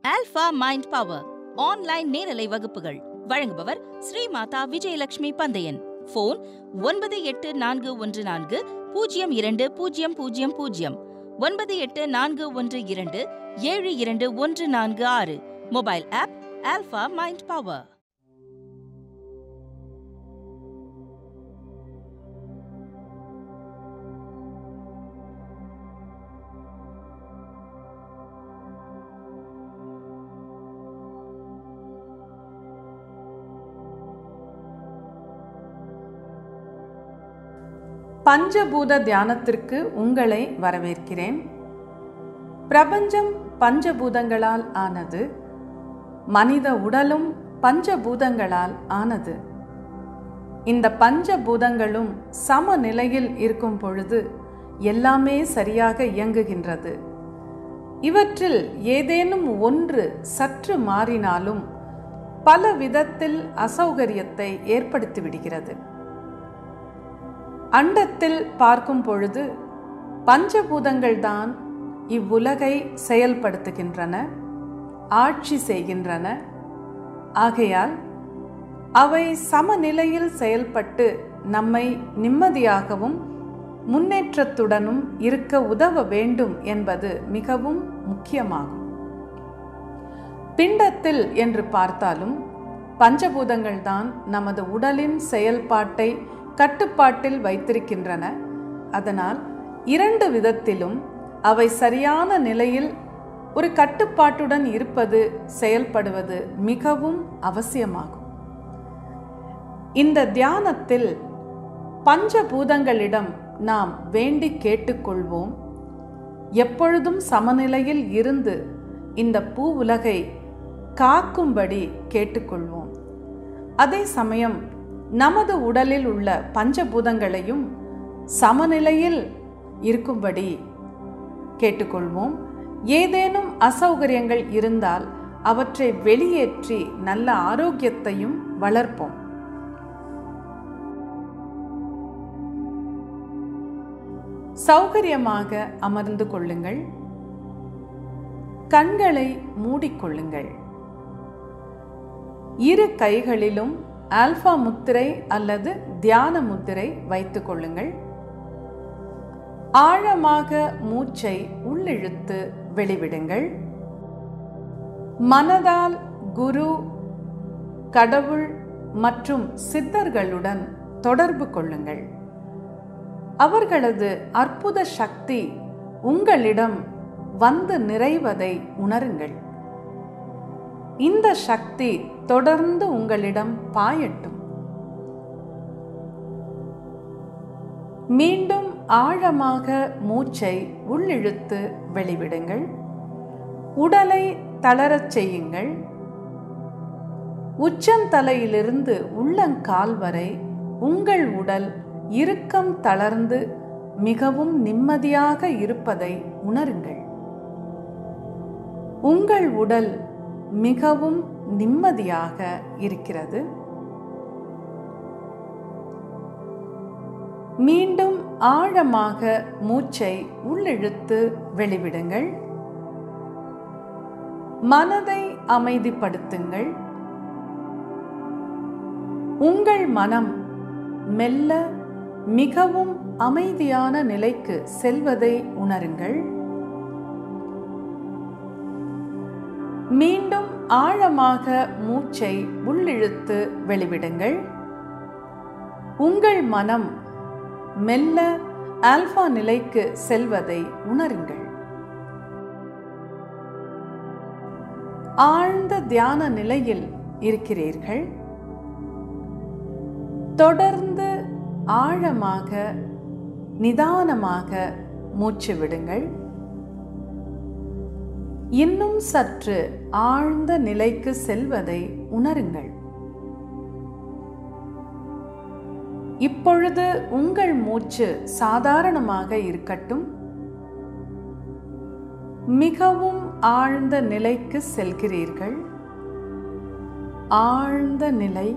alpha mind power online நேரலை வகுப்புகள் வழங்குபவர் ஸ்ரீமாதா விஜயலட்சுமி பந்தயன் ஃபோன் ஒன்பது எட்டு நான்கு ஒன்று நான்கு பூஜ்ஜியம் இரண்டு பூஜ்ஜியம் பூஜ்ஜியம் பூஜ்ஜியம் ஒன்பது எட்டு நான்கு ஒன்று இரண்டு ஏழு இரண்டு ஒன்று நான்கு ஆறு mobile app alpha mind power பஞ்சபூத தியானத்திற்கு உங்களை வரவேற்கிறேன் பிரபஞ்சம் பஞ்சபூதங்களால் ஆனது மனித உடலும் பஞ்சபூதங்களால் ஆனது இந்த பஞ்சபூதங்களும் சமநிலையில் இருக்கும் பொழுது எல்லாமே சரியாக இயங்குகின்றது இவற்றில் ஏதேனும் ஒன்று சற்று மாறினாலும் பல விதத்தில் அசௌகரியத்தை ஏற்படுத்திவிடுகிறது அண்டத்தில் பார்க்கும் பொழுது பஞ்சபூதங்கள்தான் இவ்வுலகை செயல்படுத்துகின்றன ஆட்சி செய்கின்றன ஆகையால் அவை சமநிலையில் செயல்பட்டு நம்மை நிம்மதியாகவும் முன்னேற்றத்துடனும் இருக்க உதவ வேண்டும் என்பது மிகவும் முக்கியமாகும் பிண்டத்தில் என்று பார்த்தாலும் பஞ்சபூதங்கள்தான் நமது உடலின் செயல்பாட்டை கட்டுப்பாட்டில் வைத்திருக்கின்றன அதனால் இரண்டு விதத்திலும் அவை சரியான நிலையில் ஒரு கட்டுப்பாட்டுடன் இருப்பது செயல்படுவது மிகவும் அவசியமாகும் இந்த தியானத்தில் பஞ்சபூதங்களிடம் நாம் வேண்டி கேட்டுக்கொள்வோம் எப்பொழுதும் சமநிலையில் இருந்து இந்த பூ உலகை காக்கும்படி கேட்டுக்கொள்வோம் அதே சமயம் நமது உடலில் உள்ள பஞ்சபூதங்களையும் சமநிலையில் இருக்கும்படி கேட்டுக்கொள்வோம் ஏதேனும் அசௌகரியங்கள் இருந்தால் அவற்றை வெளியேற்றி நல்ல ஆரோக்கியத்தையும் வளர்ப்போம் சௌகரியமாக அமர்ந்து கொள்ளுங்கள் கண்களை மூடிக்கொள்ளுங்கள் இரு கைகளிலும் ஆல்பா முத்திரை அல்லது தியான முத்திரை வைத்துக் கொள்ளுங்கள் ஆழமாக மூச்சை உள்ளிழுத்து வெளிவிடுங்கள் மனதால் குரு கடவுள் மற்றும் சித்தர்களுடன் தொடர்பு கொள்ளுங்கள் அவர்களது அற்புத சக்தி உங்களிடம் வந்து நிறைவதை உணருங்கள் இந்த சக்தி தொடர்ந்து உங்களிடம் பாயட்டும் மீண்டும் ஆழமாக மூச்சை உள்ளிழுத்து வெளிவிடுங்கள் உடலை தளரச் செய்யுங்கள் உச்சந்தலையிலிருந்து உள்ளங்கால் வரை உங்கள் உடல் இறுக்கம் தளர்ந்து மிகவும் நிம்மதியாக இருப்பதை உணருங்கள் உங்கள் உடல் மிகவும் நிம்மதியாக இருக்கிறது மீண்டும் ஆழமாக மூச்சை உள்ளிழுத்து வெளிவிடுங்கள் மனதை அமைதிப்படுத்துங்கள் உங்கள் மனம் மெல்ல மிகவும் அமைதியான நிலைக்கு செல்வதை உணருங்கள் மீண்டும் ஆழமாக மூச்சை உள்ளிழுத்து வெளிவிடுங்கள் உங்கள் மனம் மெல்ல ஆல்பா நிலைக்கு செல்வதை உணருங்கள் ஆழ்ந்த தியான நிலையில் இருக்கிறீர்கள் தொடர்ந்து ஆழமாக நிதானமாக மூச்சு விடுங்கள் இன்னும் சற்று ஆழ்ந்த நிலைக்கு செல்வதை உணருங்கள் இப்பொழுது உங்கள் மூச்சு சாதாரணமாக இருக்கட்டும் மிகவும் ஆழ்ந்த நிலைக்கு செல்கிறீர்கள் ஆழ்ந்த நிலை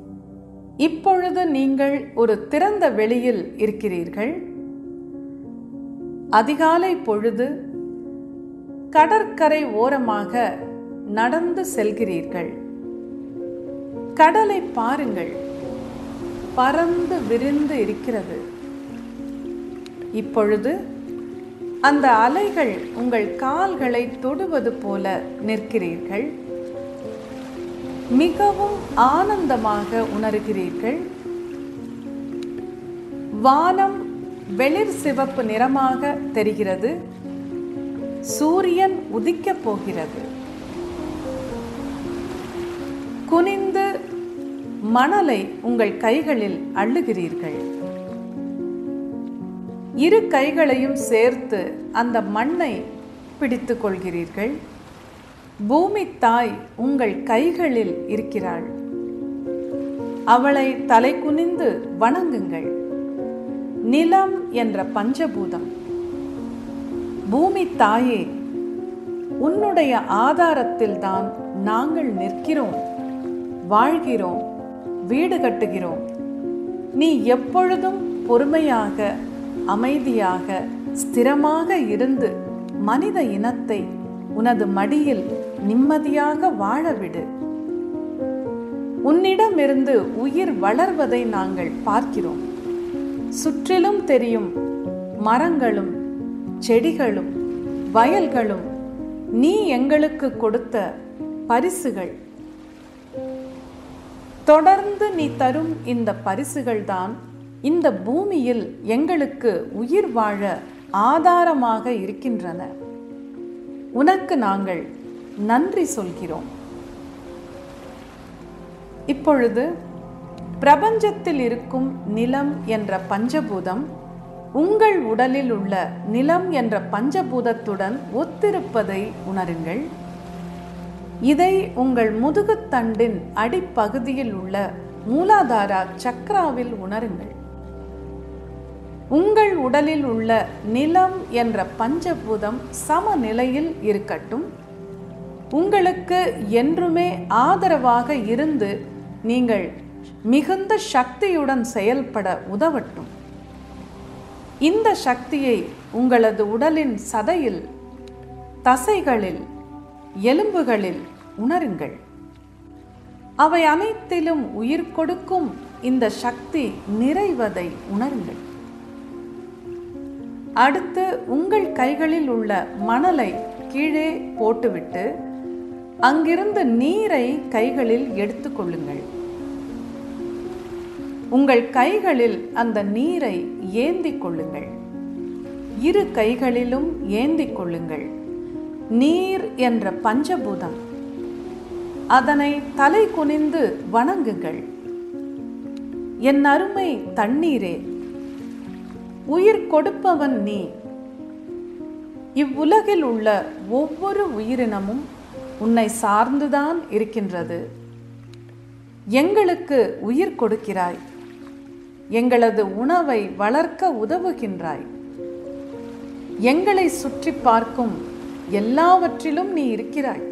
இப்பொழுது நீங்கள் ஒரு திறந்த வெளியில் இருக்கிறீர்கள் அதிகாலை பொழுது கடற்கரை ஓரமாக நடந்து செல்கிறீர்கள் கடலை பாருங்கள் பறந்து விரிந்து இருக்கிறது இப்பொழுது அந்த அலைகள் உங்கள் கால்களை தொடுவது போல நிற்கிறீர்கள் மிகவும் ஆனந்தமாக உணர்கிறீர்கள் வானம் வெளிர் சிவப்பு நிறமாக தெரிகிறது சூரியன் உதிக்கப் போகிறது குனிந்து மணலை உங்கள் கைகளில் அள்ளுகிறீர்கள் இரு கைகளையும் சேர்த்து அந்த மண்ணை பிடித்து கொள்கிறீர்கள் பூமி தாய் உங்கள் கைகளில் இருக்கிறாள் அவளை தலை குனிந்து வணங்குங்கள் நிலம் என்ற பஞ்சபூதம் பூமி தாயே உன்னுடைய ஆதாரத்தில்தான் நாங்கள் நிற்கிறோம் வாழ்கிறோம் வீடு கட்டுகிறோம் நீ எப்பொழுதும் பொறுமையாக அமைதியாக ஸ்திரமாக இருந்து மனித இனத்தை உனது மடியில் நிம்மதியாக வாழவிடு உன்னிடமிருந்து உயிர் வளர்வதை நாங்கள் பார்க்கிறோம் சுற்றிலும் தெரியும் மரங்களும் செடிகளும் வயல்களும் நீ எங்களுக்கு கொடுத்த பரிசுகள் தொடர்ந்து நீ தரும் இந்த பரிசுகள்தான் இந்த பூமியில் எங்களுக்கு உயிர் வாழ ஆதாரமாக இருக்கின்றன உனக்கு நாங்கள் நன்றி சொல்கிறோம் இப்பொழுது பிரபஞ்சத்தில் இருக்கும் நிலம் என்ற பஞ்சபூதம் உங்கள் உடலில் உள்ள நிலம் என்ற பஞ்சபூதத்துடன் ஒத்திருப்பதை உணருங்கள் இதை உங்கள் முதுகுத்தண்டின் அடிப்பகுதியில் உள்ள மூலாதார சக்ராவில் உணருங்கள் உங்கள் உடலில் உள்ள நிலம் என்ற பஞ்சபூதம் சமநிலையில் இருக்கட்டும் உங்களுக்கு என்றுமே ஆதரவாக இருந்து நீங்கள் மிகுந்த சக்தியுடன் செயல்பட உதவட்டும் இந்த சக்தியை உங்களது உடலின் சதையில் தசைகளில் எலும்புகளில் உணருங்கள் அவை அனைத்திலும் உயிர் கொடுக்கும் இந்த சக்தி நிறைவதை உணருங்கள் அடுத்து உங்கள் கைகளில் உள்ள மணலை கீழே போட்டுவிட்டு அங்கிருந்து நீரை கைகளில் எடுத்துக்கொள்ளுங்கள் உங்கள் கைகளில் அந்த நீரை ஏந்திக் கொள்ளுங்கள் இரு கைகளிலும் ஏந்திக் கொள்ளுங்கள் நீர் என்ற பஞ்சபூதம் அதனை தலை குனிந்து வணங்குங்கள் என் அருமை தண்ணீரே உயிர் கொடுப்பவன் நீ இவ்வுலகில் உள்ள ஒவ்வொரு உயிரினமும் உன்னை சார்ந்துதான் இருக்கின்றது எங்களுக்கு உயிர் கொடுக்கிறாய் எங்களது உணவை வளர்க்க உதவுகின்றாய் எங்களை சுற்றி பார்க்கும் எல்லாவற்றிலும் நீ இருக்கிறாய்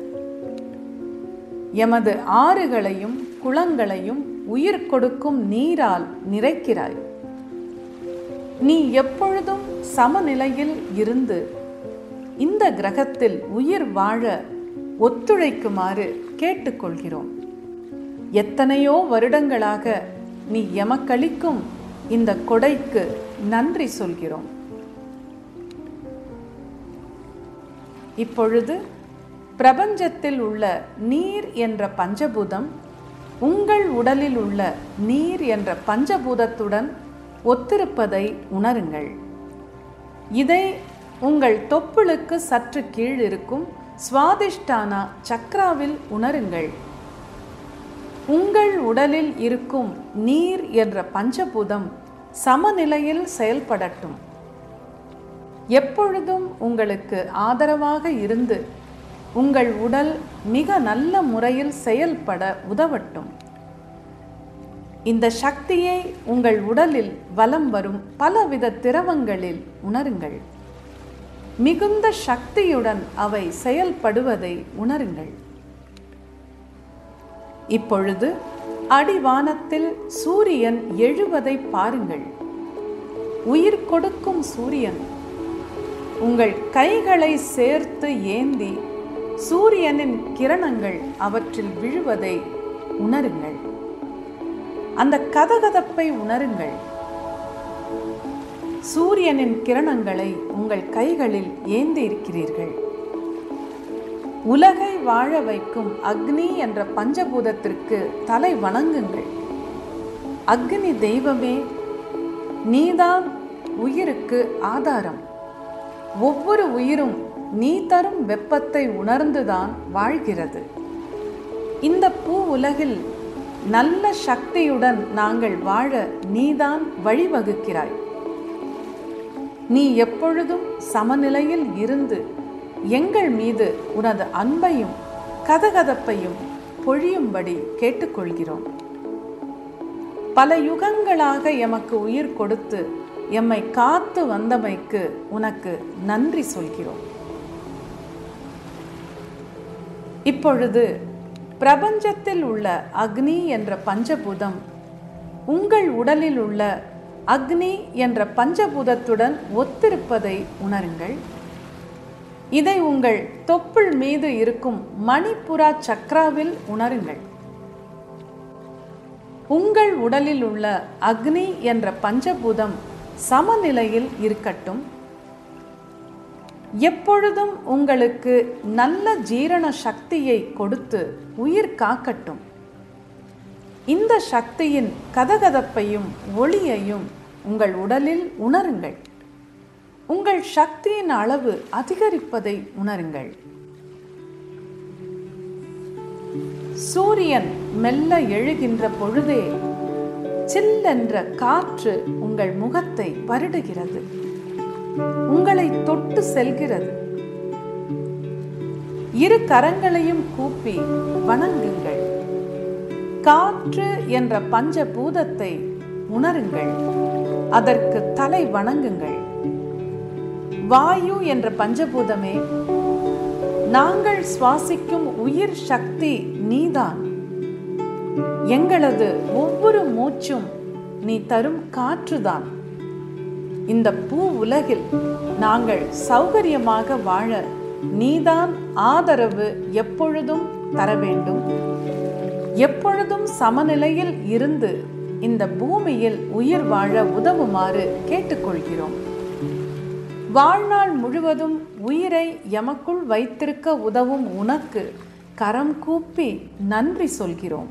எமது ஆறுகளையும் குளங்களையும் உயிர் கொடுக்கும் நீரால் நிறைக்கிறாய் நீ எப்பொழுதும் சமநிலையில் இருந்து இந்த கிரகத்தில் உயிர் வாழ ஒத்துழைக்குமாறு கேட்டுக்கொள்கிறோம் எத்தனையோ வருடங்களாக நீ எமக்களிக்கும் இந்த கொடைக்கு நன்றி சொல்கிறோம் இப்பொழுது பிரபஞ்சத்தில் உள்ள நீர் என்ற பஞ்சபூதம் உங்கள் உடலில் உள்ள நீர் என்ற பஞ்சபூதத்துடன் ஒத்திருப்பதை உணருங்கள் இதை உங்கள் தொப்புளுக்கு சற்று கீழ் இருக்கும் சுவாதிஷ்டானா சக்ராவில் உணருங்கள் உங்கள் உடலில் இருக்கும் நீர் என்ற பஞ்சபூதம் சமநிலையில் செயல்படட்டும் எப்பொழுதும் உங்களுக்கு ஆதரவாக இருந்து உங்கள் உடல் மிக நல்ல முறையில் செயல்பட உதவட்டும் இந்த சக்தியை உங்கள் உடலில் வலம் வரும் பலவித திரவங்களில் உணருங்கள் மிகுந்த சக்தியுடன் அவை செயல்படுவதை உணருங்கள் இப்பொழுது அடிவானத்தில் சூரியன் எழுவதை பாருங்கள் உயிர் கொடுக்கும் சூரியன் உங்கள் கைகளை சேர்த்து ஏந்தி சூரியனின் கிரணங்கள் அவற்றில் விழுவதை உணருங்கள் அந்த கதகதப்பை உணருங்கள் சூரியனின் கிரணங்களை உங்கள் கைகளில் ஏந்தி இருக்கிறீர்கள் உலகை வாழ வைக்கும் அக்னி என்ற பஞ்சபூதத்திற்கு தலை வணங்குங்கள் அக்னி தெய்வமே நீதான் உயிருக்கு ஆதாரம் ஒவ்வொரு உயிரும் நீ தரும் வெப்பத்தை உணர்ந்துதான் வாழ்கிறது இந்த பூ உலகில் நல்ல சக்தியுடன் நாங்கள் வாழ நீதான் வழிவகுக்கிறாய் நீ எப்பொழுதும் சமநிலையில் இருந்து எங்கள் மீது உனது அன்பையும் கதகதப்பையும் பொழியும்படி கேட்டுக்கொள்கிறோம் பல யுகங்களாக எமக்கு உயிர் கொடுத்து எம்மை காத்து வந்தமைக்கு உனக்கு நன்றி சொல்கிறோம் இப்பொழுது பிரபஞ்சத்தில் உள்ள அக்னி என்ற பஞ்சபூதம் உங்கள் உடலில் உள்ள அக்னி என்ற பஞ்சபூதத்துடன் ஒத்திருப்பதை உணருங்கள் இதை உங்கள் தொப்புள் மீது இருக்கும் மணிப்புரா சக்ராவில் உணருங்கள் உங்கள் உடலில் உள்ள அக்னி என்ற பஞ்சபூதம் சமநிலையில் இருக்கட்டும் எப்பொழுதும் உங்களுக்கு நல்ல ஜீரண சக்தியை கொடுத்து உயிர் காக்கட்டும் இந்த சக்தியின் கதகதப்பையும் ஒளியையும் உங்கள் உடலில் உணருங்கள் உங்கள் சக்தியின் அளவு அதிகரிப்பதை உணருங்கள் சூரியன் மெல்ல எழுகின்ற பொழுதே சில்லென்ற காற்று உங்கள் முகத்தை வருடுகிறது உங்களை தொட்டு செல்கிறது இரு கரங்களையும் கூப்பி வணங்குங்கள் காற்று என்ற பஞ்சபூதத்தை உணருங்கள் அதற்கு தலை வணங்குங்கள் வாயு என்ற பஞ்சபூதமே நாங்கள் சுவாசிக்கும் உயிர் சக்தி நீதான் எங்களது ஒவ்வொரு மூச்சும் நீ தரும் காற்றுதான் இந்த பூ உலகில் நாங்கள் சௌகரியமாக வாழ நீதான் ஆதரவு எப்பொழுதும் தர வேண்டும் எப்பொழுதும் சமநிலையில் இருந்து இந்த பூமியில் உயிர் வாழ உதவுமாறு கேட்டுக்கொள்கிறோம் வாழ்நாள் முழுவதும் உயிரை எமக்குள் வைத்திருக்க உதவும் உனக்கு கரம் கூப்பி நன்றி சொல்கிறோம்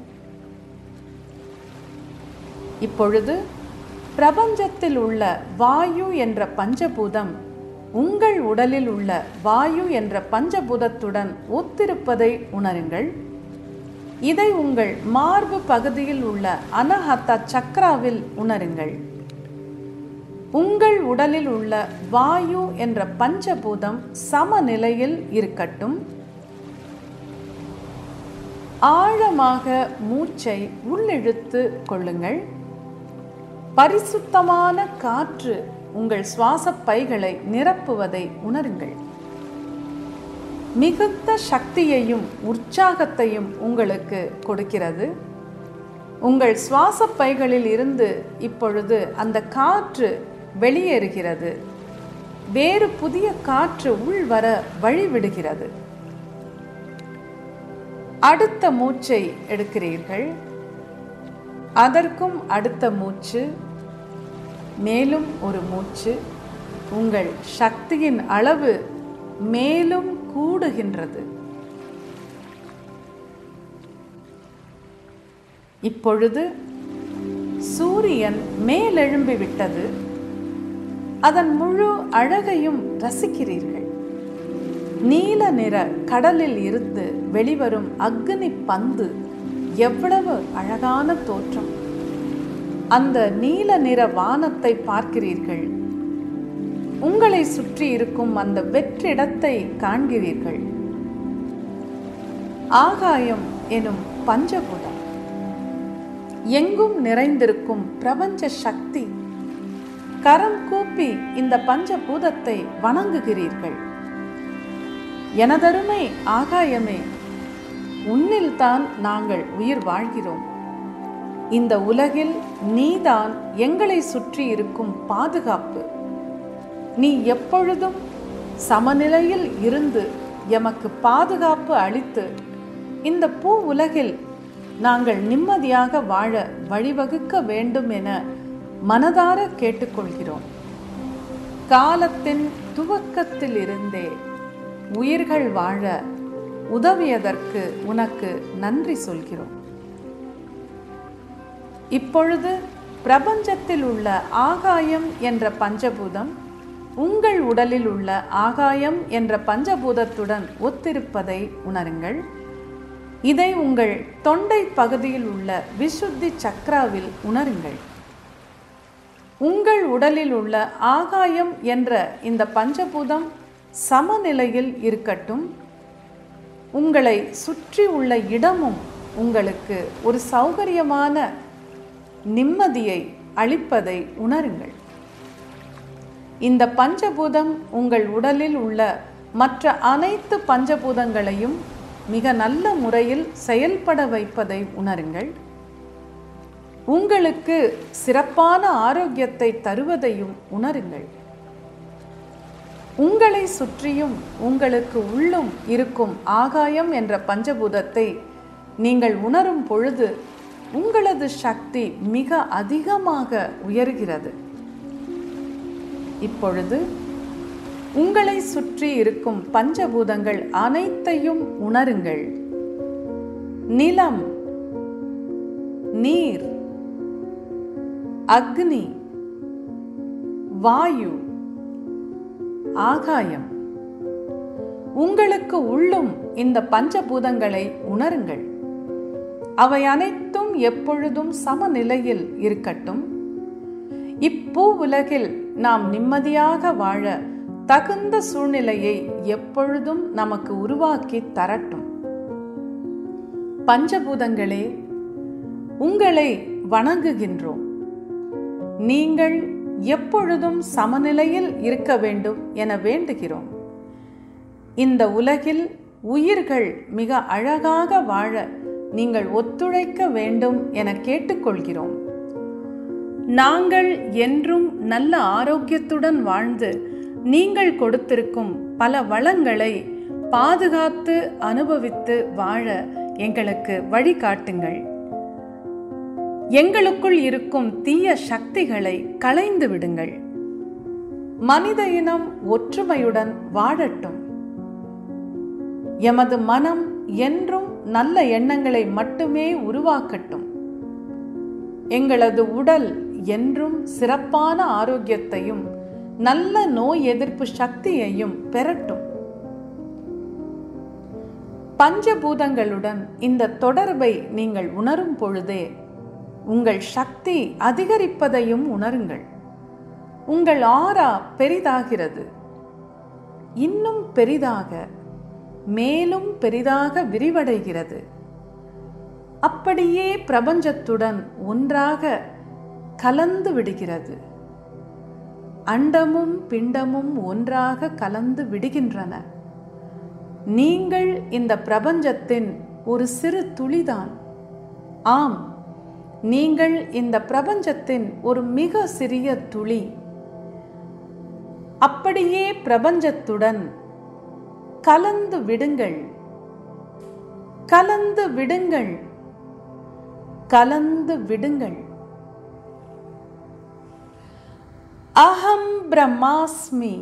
இப்பொழுது பிரபஞ்சத்தில் உள்ள வாயு என்ற பஞ்சபூதம் உங்கள் உடலில் உள்ள வாயு என்ற பஞ்சபூதத்துடன் ஒத்திருப்பதை உணருங்கள் இதை உங்கள் மார்பு பகுதியில் உள்ள அனஹத்தா சக்ராவில் உணருங்கள் உங்கள் உடலில் உள்ள வாயு என்ற பஞ்சபூதம் சமநிலையில் இருக்கட்டும் ஆழமாக மூச்சை உள்ளிழுத்து கொள்ளுங்கள் பரிசுத்தமான காற்று உங்கள் சுவாச பைகளை நிரப்புவதை உணருங்கள் மிகுந்த சக்தியையும் உற்சாகத்தையும் உங்களுக்கு கொடுக்கிறது உங்கள் சுவாச பைகளில் இருந்து இப்பொழுது அந்த காற்று வெளியேறுகிறது வேறு புதிய காற்று உள்வர வழிவிடுகிறது அடுத்த மூச்சை எடுக்கிறீர்கள் அதற்கும் அடுத்த மூச்சு மேலும் ஒரு மூச்சு உங்கள் சக்தியின் அளவு மேலும் கூடுகின்றது இப்பொழுது சூரியன் மேலெழும்பி விட்டது அதன் முழு அழகையும் ரசிக்கிறீர்கள் நீல நிற கடலில் இருந்து வெளிவரும் அக்னி பந்து எவ்வளவு அழகான தோற்றம் அந்த நீல நிற வானத்தை பார்க்கிறீர்கள் உங்களை சுற்றி இருக்கும் அந்த வெற்றிடத்தை காண்கிறீர்கள் ஆகாயம் எனும் பஞ்சபூதம் எங்கும் நிறைந்திருக்கும் பிரபஞ்ச சக்தி கரம் கூப்பி இந்த பஞ்சபூதத்தை வணங்குகிறீர்கள் எனதருமை ஆகாயமே உன்னில்தான் நாங்கள் உயிர் வாழ்கிறோம் இந்த உலகில் நீதான் எங்களை சுற்றி இருக்கும் பாதுகாப்பு நீ எப்பொழுதும் சமநிலையில் இருந்து எமக்கு பாதுகாப்பு அளித்து இந்த பூ உலகில் நாங்கள் நிம்மதியாக வாழ வழிவகுக்க வேண்டும் என மனதார கேட்டுக்கொள்கிறோம் காலத்தின் துவக்கத்தில் இருந்தே உயிர்கள் வாழ உதவியதற்கு உனக்கு நன்றி சொல்கிறோம் இப்பொழுது பிரபஞ்சத்தில் உள்ள ஆகாயம் என்ற பஞ்சபூதம் உங்கள் உடலில் உள்ள ஆகாயம் என்ற பஞ்சபூதத்துடன் ஒத்திருப்பதை உணருங்கள் இதை உங்கள் தொண்டை பகுதியில் உள்ள விசுத்தி சக்ராவில் உணருங்கள் உங்கள் உடலில் உள்ள ஆகாயம் என்ற இந்த பஞ்சபூதம் சமநிலையில் இருக்கட்டும் உங்களை சுற்றி உள்ள இடமும் உங்களுக்கு ஒரு சௌகரியமான நிம்மதியை அளிப்பதை உணருங்கள் இந்த பஞ்சபூதம் உங்கள் உடலில் உள்ள மற்ற அனைத்து பஞ்சபூதங்களையும் மிக நல்ல முறையில் செயல்பட வைப்பதை உணருங்கள் உங்களுக்கு சிறப்பான ஆரோக்கியத்தை தருவதையும் உணருங்கள் உங்களை சுற்றியும் உங்களுக்கு உள்ளும் இருக்கும் ஆகாயம் என்ற பஞ்சபூதத்தை நீங்கள் உணரும் பொழுது உங்களது சக்தி மிக அதிகமாக உயர்கிறது இப்பொழுது உங்களை சுற்றி இருக்கும் பஞ்சபூதங்கள் அனைத்தையும் உணருங்கள் நிலம் நீர் அக்னி வாயு ஆகாயம் உங்களுக்கு உள்ளும் இந்த பஞ்சபூதங்களை உணருங்கள் அவை அனைத்தும் எப்பொழுதும் சமநிலையில் இருக்கட்டும் இப்பூ உலகில் நாம் நிம்மதியாக வாழ தகுந்த சூழ்நிலையை எப்பொழுதும் நமக்கு உருவாக்கி தரட்டும் பஞ்சபூதங்களே உங்களை வணங்குகின்றோம் நீங்கள் எப்பொழுதும் சமநிலையில் இருக்க வேண்டும் என வேண்டுகிறோம் இந்த உலகில் உயிர்கள் மிக அழகாக வாழ நீங்கள் ஒத்துழைக்க வேண்டும் என கேட்டுக்கொள்கிறோம் நாங்கள் என்றும் நல்ல ஆரோக்கியத்துடன் வாழ்ந்து நீங்கள் கொடுத்திருக்கும் பல வளங்களை பாதுகாத்து அனுபவித்து வாழ எங்களுக்கு வழிகாட்டுங்கள் எங்களுக்குள் இருக்கும் தீய சக்திகளை களைந்து விடுங்கள் மனித இனம் ஒற்றுமையுடன் வாழட்டும் எமது மனம் என்றும் நல்ல எண்ணங்களை மட்டுமே உருவாக்கட்டும் எங்களது உடல் என்றும் சிறப்பான ஆரோக்கியத்தையும் நல்ல நோய் எதிர்ப்பு சக்தியையும் பெறட்டும் பஞ்சபூதங்களுடன் இந்த தொடர்பை நீங்கள் உணரும் பொழுதே உங்கள் சக்தி அதிகரிப்பதையும் உணருங்கள் உங்கள் ஆரா பெரிதாகிறது இன்னும் பெரிதாக மேலும் பெரிதாக விரிவடைகிறது அப்படியே பிரபஞ்சத்துடன் ஒன்றாக கலந்து விடுகிறது அண்டமும் பிண்டமும் ஒன்றாக கலந்து விடுகின்றன நீங்கள் இந்த பிரபஞ்சத்தின் ஒரு சிறு துளிதான் ஆம் நீங்கள் இந்த பிரபஞ்சத்தின் ஒரு மிக சிறிய துளி அப்படியே பிரபஞ்சத்துடன் கலந்து விடுங்கள் கலந்து விடுங்கள் கலந்து விடுங்கள் அகம் பிரம்மாஸ்மி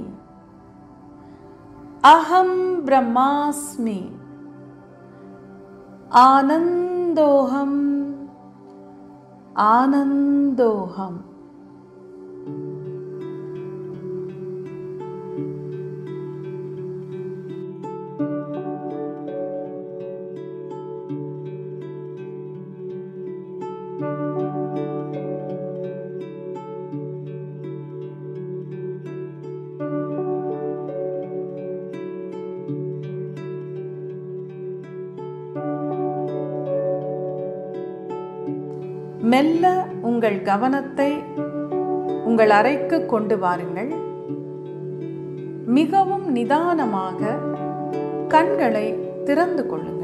அகம் பிரம்மாஸ்மி ஆனந்தோகம் ஆனந்தோகம் மெல்ல உங்கள் கவனத்தை உங்கள் அறைக்கு கொண்டு வாருங்கள் மிகவும் நிதானமாக கண்களை திறந்து கொள்ளுங்கள்